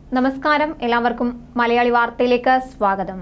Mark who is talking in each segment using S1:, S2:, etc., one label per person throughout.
S1: നമസ്കാരം എല്ലാവർക്കും മലയാളി വാർത്തയിലേക്ക് സ്വാഗതം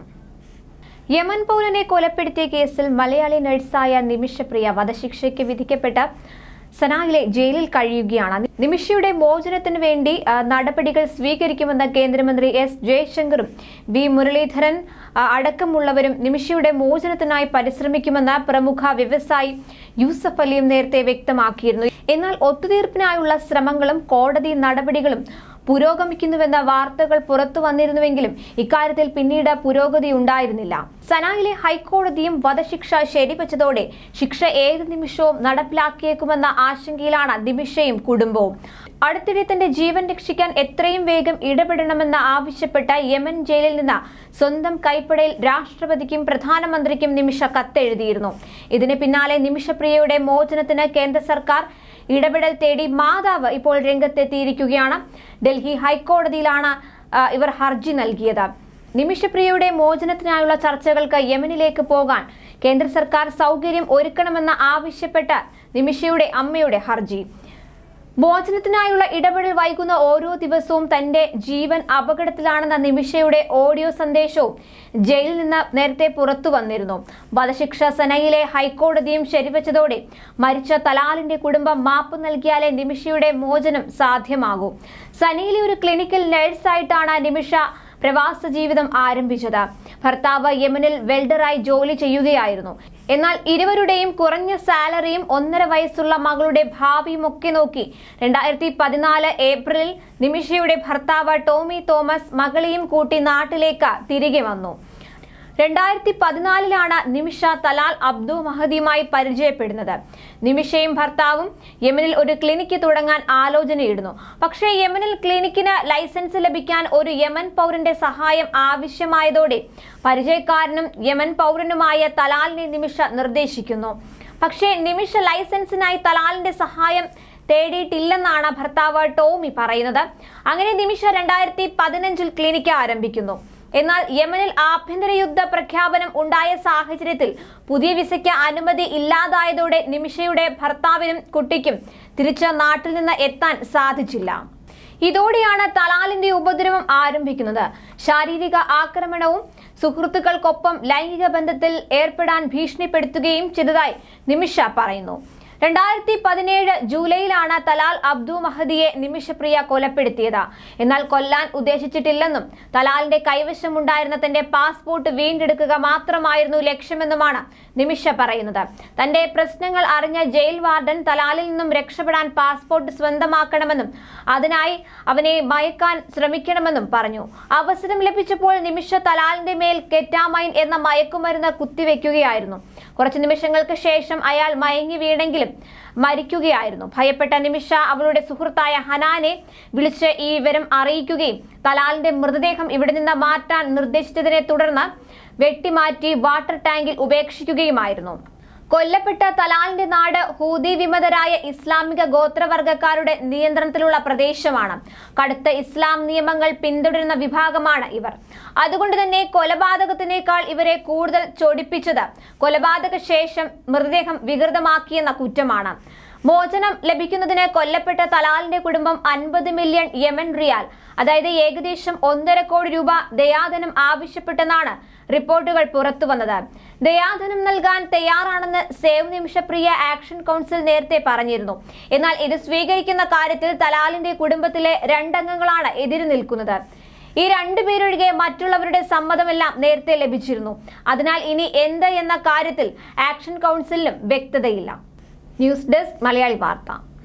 S1: യമൻ പൗരനെ കൊലപ്പെടുത്തിയ കേസിൽ മലയാളി നഴ്സായ നിമിഷപ്രിയ വധശിക്ഷയ്ക്ക് വിധിക്കപ്പെട്ട സനായിലെ ജയിലിൽ കഴിയുകയാണ് നിമിഷയുടെ മോചനത്തിനു വേണ്ടി ആ, നടപടികൾ സ്വീകരിക്കുമെന്ന് കേന്ദ്രമന്ത്രി എസ് ജയശങ്കറും വി മുരളീധരൻ ആ, അടക്കമുള്ളവരും നിമിഷയുടെ മോചനത്തിനായി പരിശ്രമിക്കുമെന്ന് പ്രമുഖ വ്യവസായി യൂസഫ് അലിയും നേരത്തെ വ്യക്തമാക്കിയിരുന്നു എന്നാൽ ഒത്തുതീർപ്പിനായുള്ള ശ്രമങ്ങളും കോടതി നടപടികളും പുരോഗമിക്കുന്നുവെന്ന വാർത്തകൾ പുറത്തു വന്നിരുന്നുവെങ്കിലും ഇക്കാര്യത്തിൽ പിന്നീട് പുരോഗതി ഉണ്ടായിരുന്നില്ല സനായിലെ ഹൈക്കോടതിയും വധശിക്ഷ ശരിവച്ചതോടെ ശിക്ഷ ഏത് നിമിഷവും നടപ്പിലാക്കിയേക്കുമെന്ന ആശങ്കയിലാണ് നിമിഷയും കുടുംബവും അടുത്തിടെ തന്റെ ജീവൻ രക്ഷിക്കാൻ എത്രയും വേഗം ഇടപെടണമെന്ന് ആവശ്യപ്പെട്ട യമൻ ജയിലിൽ നിന്ന് സ്വന്തം കൈപ്പടയിൽ രാഷ്ട്രപതിക്കും പ്രധാനമന്ത്രിക്കും നിമിഷ കത്തെഴുതിയിരുന്നു ഇതിന് പിന്നാലെ നിമിഷപ്രിയയുടെ മോചനത്തിന് കേന്ദ്ര സർക്കാർ ഇടപെടൽ തേടി മാതാവ് ഇപ്പോൾ രംഗത്തെത്തിയിരിക്കുകയാണ് ഡൽഹി ഹൈക്കോടതിയിലാണ് ആ, ഇവർ ഹർജി നൽകിയത് നിമിഷപ്രിയയുടെ മോചനത്തിനായുള്ള ചർച്ചകൾക്ക് യമനിലേക്ക് പോകാൻ കേന്ദ്ര സർക്കാർ സൗകര്യം ഒരുക്കണമെന്ന് ആവശ്യപ്പെട്ട് നിമിഷയുടെ അമ്മയുടെ ഹർജി മോചനത്തിനായുള്ള ഇടപെടൽ വൈകുന്ന ഓരോ ദിവസവും തന്റെ ജീവൻ അപകടത്തിലാണെന്ന നിമിഷയുടെ ഓഡിയോ സന്ദേശവും ജയിലിൽ നിന്ന് നേരത്തെ പുറത്തു വന്നിരുന്നു വധശിക്ഷ സനയിലെ ഹൈക്കോടതിയും ശരിവച്ചതോടെ മരിച്ച തലാലിന്റെ കുടുംബം മാപ്പ് നൽകിയാലേ നിമിഷയുടെ മോചനം സാധ്യമാകൂ സനയിലെ ഒരു ക്ലിനിക്കൽ നഴ്സായിട്ടാണ് നിമിഷ പ്രവാസ ജീവിതം ആരംഭിച്ചത് ഭർത്താവ് യമനിൽ വെൽഡറായി ജോലി ചെയ്യുകയായിരുന്നു എന്നാൽ ഇരുവരുടെയും കുറഞ്ഞ സാലറിയും ഒന്നര വയസ്സുള്ള മകളുടെ ഭാവിയും ഒക്കെ നോക്കി രണ്ടായിരത്തി പതിനാല് ഏപ്രിലിൽ നിമിഷയുടെ ഭർത്താവ് ടോമി തോമസ് മകളെയും കൂട്ടി നാട്ടിലേക്ക് തിരികെ വന്നു രണ്ടായിരത്തി പതിനാലിലാണ് നിമിഷ തലാൽ അബ്ദു മഹദിയുമായി പരിചയപ്പെടുന്നത് നിമിഷയും ഭർത്താവും യമനിൽ ഒരു ക്ലിനിക്ക് തുടങ്ങാൻ ആലോചനയിടുന്നു പക്ഷേ യമനിൽ ക്ലിനിക്കിന് ലൈസൻസ് ലഭിക്കാൻ ഒരു യമൻ പൗരന്റെ സഹായം ആവശ്യമായതോടെ പരിചയക്കാരനും യമൻ പൗരനുമായ തലാലിനെ നിമിഷ നിർദ്ദേശിക്കുന്നു പക്ഷേ നിമിഷ ലൈസൻസിനായി തലാലിന്റെ സഹായം തേടിയിട്ടില്ലെന്നാണ് ഭർത്താവ് ടോമി പറയുന്നത് അങ്ങനെ നിമിഷ രണ്ടായിരത്തി പതിനഞ്ചിൽ ക്ലിനിക്ക് ആരംഭിക്കുന്നു എന്നാൽ യമനിൽ ആഭ്യന്തര യുദ്ധ പ്രഖ്യാപനം ഉണ്ടായ സാഹചര്യത്തിൽ പുതിയ വിസയ്ക്ക് അനുമതി ഇല്ലാതായതോടെ നിമിഷയുടെ ഭർത്താവിനും കുട്ടിക്കും തിരിച്ച് നാട്ടിൽ നിന്ന് എത്താൻ സാധിച്ചില്ല ഇതോടെയാണ് തലാലിന്റെ ഉപദ്രവം ആരംഭിക്കുന്നത് ശാരീരിക ആക്രമണവും സുഹൃത്തുക്കൾക്കൊപ്പം ലൈംഗിക ബന്ധത്തിൽ ഏർപ്പെടാൻ ഭീഷണിപ്പെടുത്തുകയും ചെയ്തതായി നിമിഷ പറയുന്നു രണ്ടായിരത്തി പതിനേഴ് ജൂലൈയിലാണ് തലാൽ അബ്ദു മഹദിയെ നിമിഷപ്രിയ കൊലപ്പെടുത്തിയത് എന്നാൽ കൊല്ലാൻ ഉദ്ദേശിച്ചിട്ടില്ലെന്നും തലാലിന്റെ കൈവശമുണ്ടായിരുന്ന തന്റെ പാസ്പോർട്ട് വീണ്ടെടുക്കുക മാത്രമായിരുന്നു ലക്ഷ്യമെന്നുമാണ് നിമിഷ പറയുന്നത് തന്റെ പ്രശ്നങ്ങൾ അറിഞ്ഞ ജയിൽ വാർഡൻ തലാലിൽ നിന്നും രക്ഷപ്പെടാൻ പാസ്പോർട്ട് സ്വന്തമാക്കണമെന്നും അതിനായി അവനെ മയക്കാൻ ശ്രമിക്കണമെന്നും പറഞ്ഞു അവസരം ലഭിച്ചപ്പോൾ നിമിഷ തലാലിന്റെ മേൽ കെറ്റാമൈൻ എന്ന മയക്കുമരുന്ന് കുത്തിവെക്കുകയായിരുന്നു കുറച്ച് നിമിഷങ്ങൾക്ക് ശേഷം അയാൾ മയങ്ങി വീണെങ്കിലും മരിക്കുകയായിരുന്നു ഭയപ്പെട്ട നിമിഷ അവളുടെ സുഹൃത്തായ ഹനാനെ വിളിച്ച് ഈ വിവരം അറിയിക്കുകയും തലാലിന്റെ മൃതദേഹം ഇവിടെ നിന്ന് മാറ്റാൻ നിർദ്ദേശിച്ചതിനെ തുടർന്ന് വെട്ടിമാറ്റി വാട്ടർ ടാങ്കിൽ ഉപേക്ഷിക്കുകയുമായിരുന്നു കൊല്ലപ്പെട്ട തലാലിന്റെ നാട് ഹൂതി വിമതരായ ഇസ്ലാമിക ഗോത്രവർഗക്കാരുടെ നിയന്ത്രണത്തിലുള്ള പ്രദേശമാണ് കടുത്ത ഇസ്ലാം നിയമങ്ങൾ പിന്തുടരുന്ന വിഭാഗമാണ് ഇവർ അതുകൊണ്ട് തന്നെ കൊലപാതകത്തിനേക്കാൾ ഇവരെ കൂടുതൽ ചൊടിപ്പിച്ചത് കൊലപാതക ശേഷം മൃതദേഹം വികൃതമാക്കിയെന്ന കുറ്റമാണ് മോചനം ലഭിക്കുന്നതിന് കൊല്ലപ്പെട്ട തലാലിന്റെ കുടുംബം അൻപത് മില്യൺ യമൻ റിയാൽ അതായത് ഏകദേശം ഒന്നര കോടി രൂപ ദയാധനം ആവശ്യപ്പെട്ടെന്നാണ് റിപ്പോർട്ടുകൾ പുറത്തുവന്നത് ദയാധനം നൽകാൻ തയ്യാറാണെന്ന് സേവ് നിമിഷപ്രിയ ആക്ഷൻ കൗൺസിൽ നേരത്തെ പറഞ്ഞിരുന്നു എന്നാൽ ഇത് സ്വീകരിക്കുന്ന കാര്യത്തിൽ തലാലിന്റെ കുടുംബത്തിലെ രണ്ടംഗങ്ങളാണ് എതിര് നിൽക്കുന്നത് ഈ രണ്ടുപേരൊഴികെ മറ്റുള്ളവരുടെ സമ്മതമെല്ലാം നേരത്തെ ലഭിച്ചിരുന്നു അതിനാൽ ഇനി എന്ത് എന്ന കാര്യത്തിൽ ആക്ഷൻ കൗൺസിലിനും വ്യക്തതയില്ല ന്യൂസ് ഡെസ്ക് മലയാളി വാർത്ത